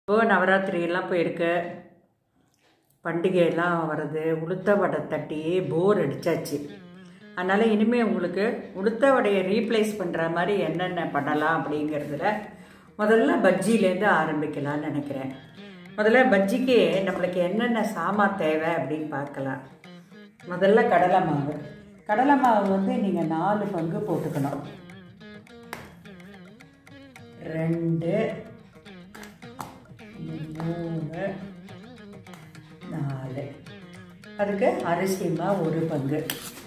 இப்போ நவராத்திரி எல்லாம் போயிருக்கு பண்டிகையெல்லாம் வருது உளுத்த வடை தட்டி போர் அடிச்சாச்சு அதனால் இனிமேல் உங்களுக்கு உளுத்த வடையை ரீப்ளேஸ் பண்ணுற மாதிரி என்னென்ன பண்ணலாம் அப்படிங்கிறதுல முதல்ல பஜ்ஜிலேருந்து ஆரம்பிக்கலாம்னு நினைக்கிறேன் முதல்ல பஜ்ஜிக்கு நம்மளுக்கு என்னென்ன சாமான் தேவை அப்படின்னு பார்க்கலாம் முதல்ல கடலை மாவு கடலை மாவு வந்து நீங்கள் நாலு பங்கு போட்டுக்கணும் ரெண்டு மூணு நாலு அதுக்கு அரிசி மாவு ஒரு பங்கு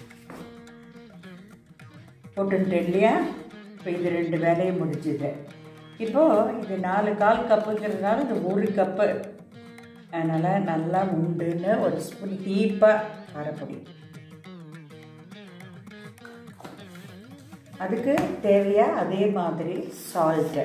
போட்டுட்டு இல்லையா இப்போ இது ரெண்டு வேலையும் முடிஞ்சுது இப்போது இது நாலு கால் கப்புங்கிறதுனால இது ஒரு கப்பு அதனால் நல்லா உண்டுன்னு ஒரு ஸ்பூன் டீப்பாக காரப்பொடி அதுக்கு தேவையா அதே மாதிரி சால்ட்டு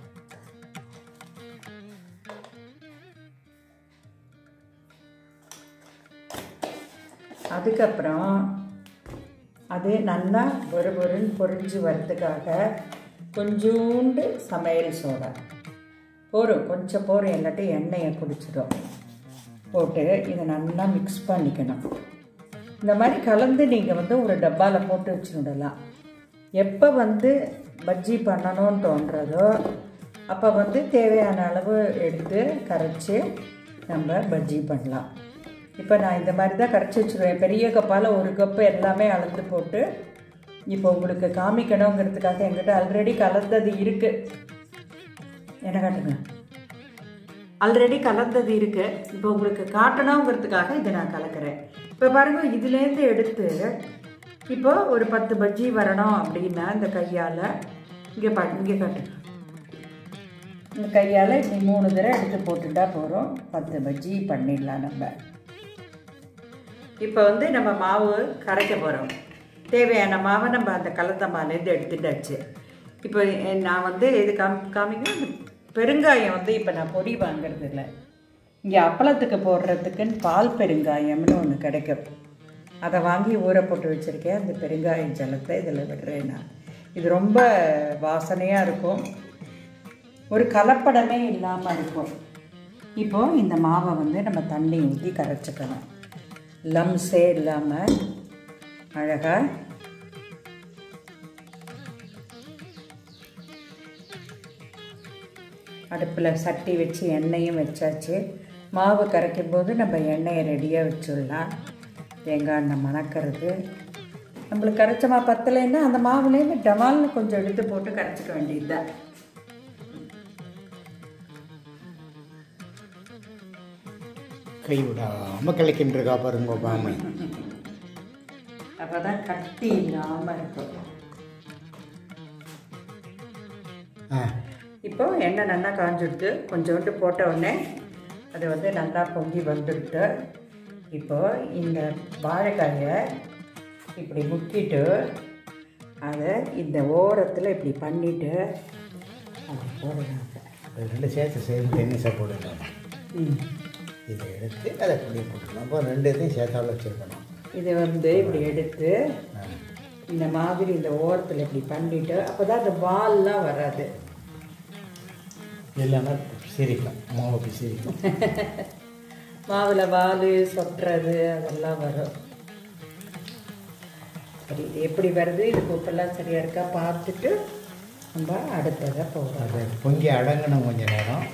அதுக்கப்புறம் அது நல்லா ஒரு பொருள் பொரிஞ்சு வரதுக்காக கொஞ்சோண்டு சமையல் சோடா போரும் கொஞ்சம் போரும் எல்லாத்தையும் எண்ணெயை குடிச்சிடும் போட்டு இதை நல்லா மிக்ஸ் பண்ணிக்கணும் இந்த மாதிரி கலந்து நீங்கள் வந்து ஒரு டப்பாவில் போட்டு வச்சுடலாம் எப்போ வந்து பஜ்ஜி பண்ணணும்னு தோன்றதோ அப்போ வந்து தேவையான அளவு எடுத்து கரைச்சி நம்ம பஜ்ஜி பண்ணலாம் இப்போ நான் இந்த மாதிரி தான் கரைச்சி வச்சுருவேன் பெரிய கப்பால் ஒரு கப்பு எல்லாமே அளந்து போட்டு இப்போ உங்களுக்கு காமிக்கணுங்கிறதுக்காக எங்கிட்ட ஆல்ரெடி கலந்தது இருக்குது என்ன காட்டுங்க ஆல்ரெடி கலந்தது இருக்குது இப்போ உங்களுக்கு காட்டணுங்கிறதுக்காக இதை நான் கலக்கிறேன் இப்போ பாருங்கள் இதுலேருந்து எடுத்து இப்போ ஒரு பத்து பஜ்ஜி வரணும் அப்படின்னா இந்த கையால் இங்கே பா இங்கே காட்டுங்க இந்த கையால் இப்படி மூணு தடவை எடுத்து போட்டுட்டா போகிறோம் பத்து பஜ்ஜி பண்ணிடலாம் நம்ம இப்போ வந்து நம்ம மாவு கரைக்க போகிறோம் தேவையான மாவை நம்ம அந்த கலந்த மாவுலேருந்து எடுத்துட்டாச்சு இப்போ நான் வந்து இது காம் காமிக்க பெருங்காயம் வந்து இப்போ நான் பொடி வாங்குறது இல்லை இங்கே அப்பளத்துக்கு போடுறதுக்குன்னு பால் பெருங்காயம்னு ஒன்று கிடைக்கும் அதை வாங்கி ஊற போட்டு வச்சுருக்கேன் அந்த பெருங்காயம் ஜலத்தை இதில் விடுறேன் நான் இது ரொம்ப வாசனையாக இருக்கும் ஒரு கலப்படமே இல்லாமல் இருக்கும் இப்போது இந்த மாவை வந்து நம்ம தண்ணி ஊற்றி கரைச்சிக்கணும் லம்ஸே இல்லாமல் அழகாக அடுப்பில் சட்டி வச்சு எண்ணெயும் வச்சாச்சு மாவு கரைக்கும் போது நம்ம எண்ணெயை ரெடியாக வச்சுடலாம் தேங்காய் எண்ணெய் மணக்கிறது நம்மளுக்கு கரைச்ச மாவு பத்தலைன்னா அந்த மாவுலேருந்து டமால்னு கொஞ்சம் எடுத்து போட்டு கரைச்சிக்க வேண்டியது தான் கை விடாமல் கிளைக்கின்றிருக்கா பாருங்க பாமை அப்போ தான் கட்டி இல்லாமல் இருக்கும் ஆ இப்போ எண்ணெய் நல்லா காஞ்சிடுது கொஞ்சோண்டு போட்ட உடனே அது வந்து நல்லா பொங்கி வந்துடுது இப்போ இந்த வாழைக்காயை இப்படி முக்கிட்டு அதை இந்த ஓரத்தில் இப்படி பண்ணிவிட்டு அதை போடுறாங்க இது ரெண்டு சேர்த்து சேர்த்து டென்னிஸாக போட்டுக்கலாம் ம் இதை எடுத்து அதை அப்படியே போட்டுக்கலாம் அப்போ ரெண்டு இதையும் சேர்த்தாவில் வச்சுருக்கணும் இதை வந்து இப்படி எடுத்து இந்த மாதிரி இந்த ஓரத்தில் இப்படி பண்ணிவிட்டு அப்போ தான் அந்த வால்லாம் வராது இல்லைன்னா சிரிக்கும் மாவு சிரிக்கும் மாவில் வால் சொட்டுறது அதெல்லாம் வரும் சரி இது எப்படி வருது இதுக்கு உப்பெல்லாம் சரியா இருக்கா பார்த்துட்டு நம்ம அடுத்ததை போகிறோம் அது பொங்கி அடங்கணும் கொஞ்ச நேரம்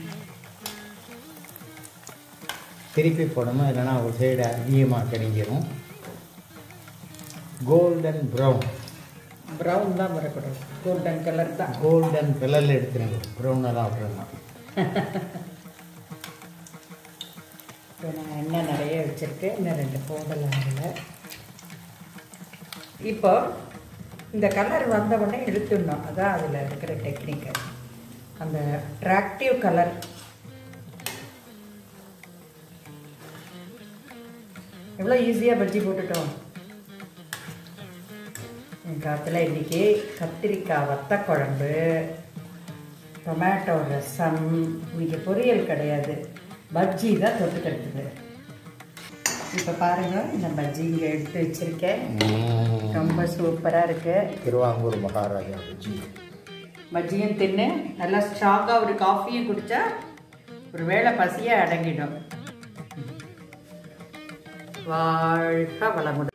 திருப்பி போடணும் இல்லைன்னா ஒரு சைடு அதிகமாக கிடைஞ்சிரும் கோல்டன் ப்ரௌன் ப்ரௌன் தான் வரக்கூடாது கோல்டன் கலர் தான் கோல்டன் கலரில் எடுத்துருங்க ப்ரௌனெல்லாம் விட்டுருங்க இப்போ நான் எண்ணெய் நிறைய வச்சுருக்கேன் இன்னும் ரெண்டு போடலாம் அதில் இப்போ இந்த கலர் வந்த உடனே எடுத்துடணும் அதான் அதில் இருக்கிற டெக்னிக்கு அந்த அட்ராக்டிவ் கலர் எவ்வளோ ஈஸியாக பஜ்ஜி போட்டுட்டோம் என் காலத்தில் இன்றைக்கி கத்திரிக்காய் வத்த குழம்பு டொமேட்டோ ரசம் இன்னைக்கு பொரியல் கிடையாது பஜ்ஜி தான் தொட்டுக்கிறதுக்கு இப்போ பாருங்கள் இந்த பஜ்ஜி இங்கே எடுத்து வச்சுருக்கேன் ரொம்ப சூப்பராக இருக்குது திருவாங்கூர் மகாராஜா பஜ்ஜி பஜ்ஜியும் தின்னு நல்லா ஸ்ட்ராங்காக ஒரு காஃபியும் குடித்தா ஒரு வேளை பசியே அடங்கிடும் வாழ்க வளமுடன்